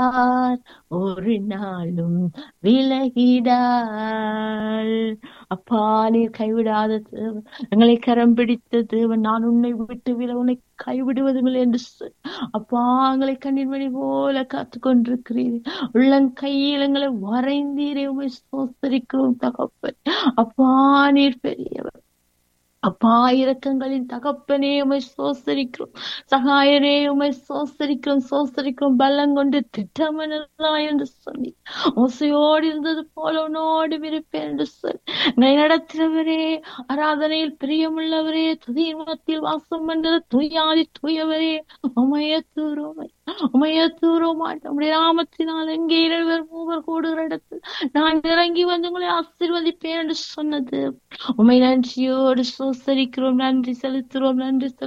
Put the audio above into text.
விலகிடார் ஒரு நாளும் விலகிடார் அப்பா நீர் கைவிடாத தேவன் எங்களை கரம் பிடித்த தேவன் நான் உன்னை விட்டு வில உன்னை கைவிடுவதுமில்லை என்று சொல் அப்பா எங்களை கண்ணீர் மணி போல காத்து கொண்டிருக்கிறீர் உள்ளங்கையில் எங்களை வரைந்தீரே உமை சோத்தரிக்கிறோம் தகப்பன் அப்பா நீர் பெரியவர் அப்பா இரக்கங்களின் தகப்பனே உமை சோசரிக்கிறோம் சகாயரே உமை சோசரிக்கிறோம் சோசரிக்கிறோம் பலம் கொண்டு திட்டமனலாம் என்று சொல்லி ஓசையோடு இருந்தது போல உன்னோடு இருப்பேன் என்று சொல்லி என்னை நடத்துகிறவரே ஆராதனையில் பிரியமுள்ளவரே துதியின் மத்தியில் வாசம் பண்ணுற துயாதி தூயவரே உமைய தூரோமை உமைய தூரோமா நம்முடைய நாமத்தினால் எங்கே இருவர் மூவர் கூடுகிற இடத்தில் நான் இறங்கி வந்து உங்களை ஆசீர்வதிப்பேன் என்று சொன்னது உமை நன்றியோடு சோசரிக்கிறோம் நன்றி செலுத்துகிறோம் நன்றி செலுத்துகிறோம்